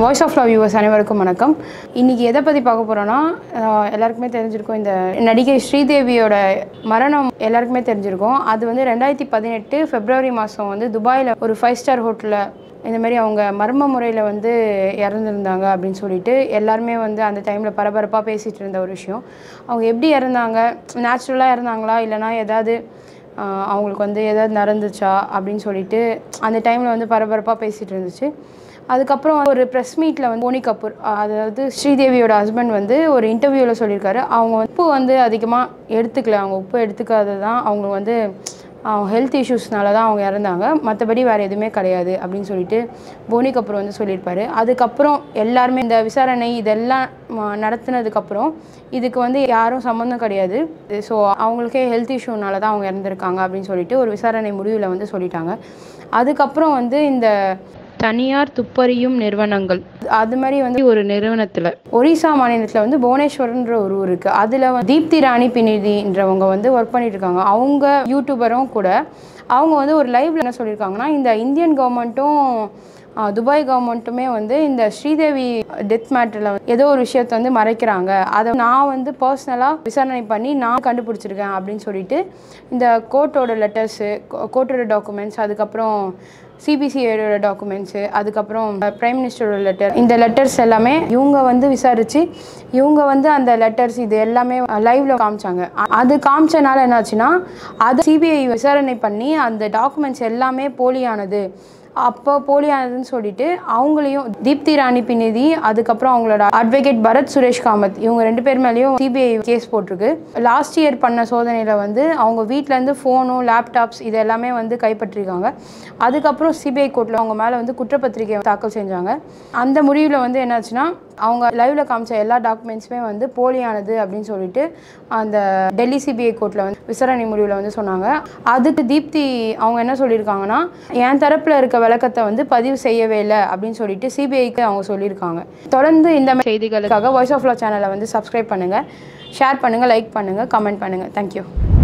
voice of love viewers அனைவருக்கும் வணக்கம் இன்றைக்கி எதை பற்றி பார்க்க போகிறோன்னா எல்லாருக்குமே தெரிஞ்சிருக்கும் இந்த நடிகை ஸ்ரீதேவியோட மரணம் எல்லாருக்குமே தெரிஞ்சிருக்கும் அது வந்து ரெண்டாயிரத்தி பதினெட்டு பிப்ரவரி மாதம் வந்து துபாயில் ஒரு ஃபைவ் ஸ்டார் ஹோட்டலில் இந்த மாதிரி அவங்க மர்ம முறையில் வந்து இறந்துருந்தாங்க அப்படின்னு சொல்லிட்டு எல்லாருமே வந்து அந்த டைமில் பரபரப்பாக பேசிகிட்டு இருந்த ஒரு விஷயம் அவங்க எப்படி இறந்தாங்க நேச்சுரலாக இறந்தாங்களா இல்லைனா ஏதாவது ஆஹ் அவங்களுக்கு வந்து எதாவது நடந்துச்சா அப்படின்னு சொல்லிட்டு அந்த டைமில் வந்து பரபரப்பாக பேசிகிட்டு இருந்துச்சு அதுக்கப்புறம் ஒரு ப்ரெஸ் மீட்டில் வந்து போனி கபூர் அதாவது ஸ்ரீதேவியோட ஹஸ்பண்ட் வந்து ஒரு இன்டர்வியூவில் சொல்லியிருக்காரு அவங்க உப்பு வந்து அதிகமாக எடுத்துக்கல அவங்க உப்பு எடுத்துக்காதது தான் அவங்க வந்து அவங்க ஹெல்த் இஷ்யூஸ்னால தான் அவங்க இறந்தாங்க மற்றபடி வேறு எதுவுமே கிடையாது அப்படின்னு சொல்லிட்டு போனி கபூர் வந்து சொல்லியிருப்பாரு அதுக்கப்புறம் எல்லாருமே இந்த விசாரணை இதெல்லாம் ம- நடத்துனதுக்கப்புறம் இதுக்கு வந்து யாரும் சம்மந்தம் கிடையாது ஸோ அவங்களுக்கே ஹெல்த் இஷ்யூனால தான் அவங்க இறந்துருக்காங்க அப்படின்னு சொல்லிட்டு ஒரு விசாரணை முடிவில் வந்து சொல்லிட்டாங்க அதுக்கப்புறம் வந்து இந்த தனியார் துப்பறியும் நிறுவனங்கள் அது மாதிரி வந்து ஒரு நிறுவனத்தில் ஒரிசா மாநிலத்தில் வந்து புவனேஸ்வரன்ற ஒரு ஊர் இருக்குது அதில் வந்து தீப்தி ராணி பினிதின்றவங்க வந்து ஒர்க் பண்ணிட்டு இருக்காங்க அவங்க யூடியூபரும் கூட அவங்க வந்து ஒரு லைவ்ல என்ன சொல்லியிருக்காங்கன்னா இந்த இந்தியன் கவர்மெண்ட்டும் ஆஹ் துபாய் கவர்மெண்ட்டுமே வந்து இந்த ஸ்ரீதேவி டெத் மேட்டரில் ஏதோ ஒரு விஷயத்த வந்து மறைக்கிறாங்க அதை நான் வந்து பர்சனலாக விசாரணை பண்ணி நான் கண்டுபிடிச்சிருக்கேன் அப்படின்னு சொல்லிட்டு இந்த கோர்ட்டோட லெட்டர்ஸு கோர்ட்டோட டாக்குமெண்ட்ஸ் அதுக்கப்புறம் சிபிசிஐயோட டாக்குமெண்ட்ஸு அதுக்கப்புறம் பிரைம் மினிஸ்டரோட லெட்டர் இந்த லெட்டர்ஸ் எல்லாமே இவங்க வந்து விசாரித்து இவங்க வந்து அந்த லெட்டர்ஸ் இது எல்லாமே லைவ்ல காமிச்சாங்க அ- அது காமிச்சனால என்னாச்சுன்னா அது சிபிஐ விசாரணை பண்ணி அந்த டாக்குமெண்ட்ஸ் எல்லாமே போலியானது அப்போ போலியானதுன்னு சொல்லிட்டு அவங்களையும் தீப்தி ராணி பிநிதி அதுக்கப்புறம் அவங்களோட அட்வொகேட் பரத் சுரேஷ் காமத் இவங்க ரெண்டு பேர் மேலேயும் சிபிஐ கேஸ் போட்டிருக்கு லாஸ்ட் இயர் பண்ண சோதனையில் வந்து அவங்க வீட்டிலேருந்து ஃபோனும் லேப்டாப்ஸ் இது எல்லாமே வந்து கைப்பற்றிருக்காங்க அதுக்கப்புறம் சிபிஐ கோர்ட்டில் அவங்க மேலே வந்து குற்றப்பத்திரிகை தாக்கல் செஞ்சாங்க அந்த முடிவில் வந்து என்னாச்சுன்னா அவங்க லைவ்ல காமிச்ச எல்லா டாக்குமெண்ட்ஸுமே வந்து போலியானது அப்படின்னு சொல்லிட்டு அந்த டெல்லி சிபிஐ கோர்ட்டில் வந்து விசாரணை முடிவில் வந்து சொன்னாங்க அதுக்கு தீப்தி அவங்க என்ன சொல்லியிருக்காங்கன்னா என் தரப்பில் இருக்க விளக்கத்தை வந்து பதிவு செய்யவே இல்லை அப்படின்னு சொல்லிட்டு சிபிஐக்கு அவங்க சொல்லியிருக்காங்க தொடர்ந்து இந்த மாதிரி செய்திகளுக்காக வாய்ஸ் ஆஃப் லா சேனலை வந்து சப்ஸ்கிரைப் பண்ணுங்கள் ஷேர் பண்ணுங்கள் லைக் பண்ணுங்கள் கமெண்ட் பண்ணுங்கள் தேங்க்யூ